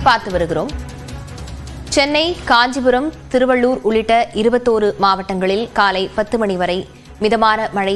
பார்த்து வருகிறோம் சென்னை காஞ்சிபுரம் திருவள்ளூர் உள்ளிட்ட இருபத்தோரு மாவட்டங்களில் காலை பத்து மணி வரை மிதமான மழை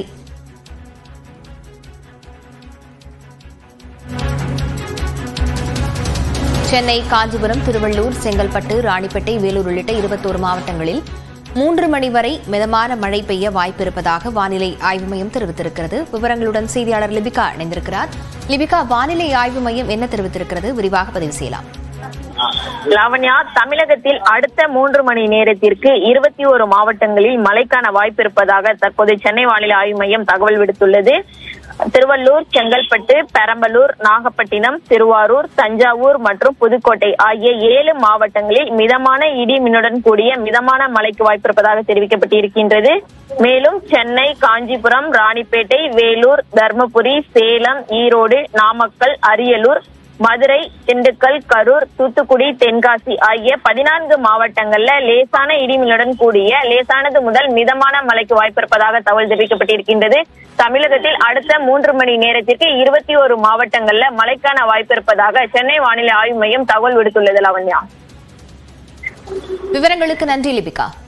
சென்னை காஞ்சிபுரம் திருவள்ளூர் செங்கல்பட்டு ராணிப்பேட்டை வேலூர் உள்ளிட்ட இருபத்தோரு மாவட்டங்களில் மூன்று மணி வரை மிதமான மழை பெய்ய வாய்ப்பு இருப்பதாக வானிலை ஆய்வு மையம் தெரிவித்திருக்கிறது விவரங்களுடன் செய்தியாளர் லிபிகா இணைந்திருக்கிறார் லிபிகா வானிலை ஆய்வு மையம் என்ன தெரிவித்திருக்கிறது விரிவாக பதிவு செய்யலாம் லாவண்யா தமிழகத்தில் அடுத்த மூன்று மணி நேரத்திற்கு இருபத்தி ஒரு மாவட்டங்களில் மழைக்கான வாய்ப்பு இருப்பதாக தற்போது சென்னை வானிலை ஆய்வு மையம் தகவல் விடுத்துள்ளது திருவள்ளூர் செங்கல்பட்டு பெரம்பலூர் நாகப்பட்டினம் திருவாரூர் தஞ்சாவூர் மற்றும் புதுக்கோட்டை ஆகிய ஏழு மாவட்டங்களில் மிதமான இடி மின்னுடன் கூடிய மிதமான மழைக்கு வாய்ப்பு இருப்பதாக தெரிவிக்கப்பட்டிருக்கின்றது மேலும் சென்னை காஞ்சிபுரம் ராணிப்பேட்டை வேலூர் தர்மபுரி சேலம் ஈரோடு நாமக்கல் அரியலூர் மதுரை திண்டுக்கல் கரூர் தூத்துக்குடி தென்காசி ஆகிய பதினான்கு மாவட்டங்கள்ல லேசான இடிமின்னுடன் கூடிய லேசானது முதல் மிதமான மழைக்கு வாய்ப்பு இருப்பதாக தகவல் தெரிவிக்கப்பட்டிருக்கின்றது தமிழகத்தில் அடுத்த மூன்று மணி நேரத்திற்கு இருபத்தி ஒரு மாவட்டங்கள்ல மழைக்கான வாய்ப்பு இருப்பதாக சென்னை வானிலை ஆய்வு மையம் தகவல் விடுத்துள்ளது லாவண்யா விவரங்களுக்கு நன்றி லிபிகா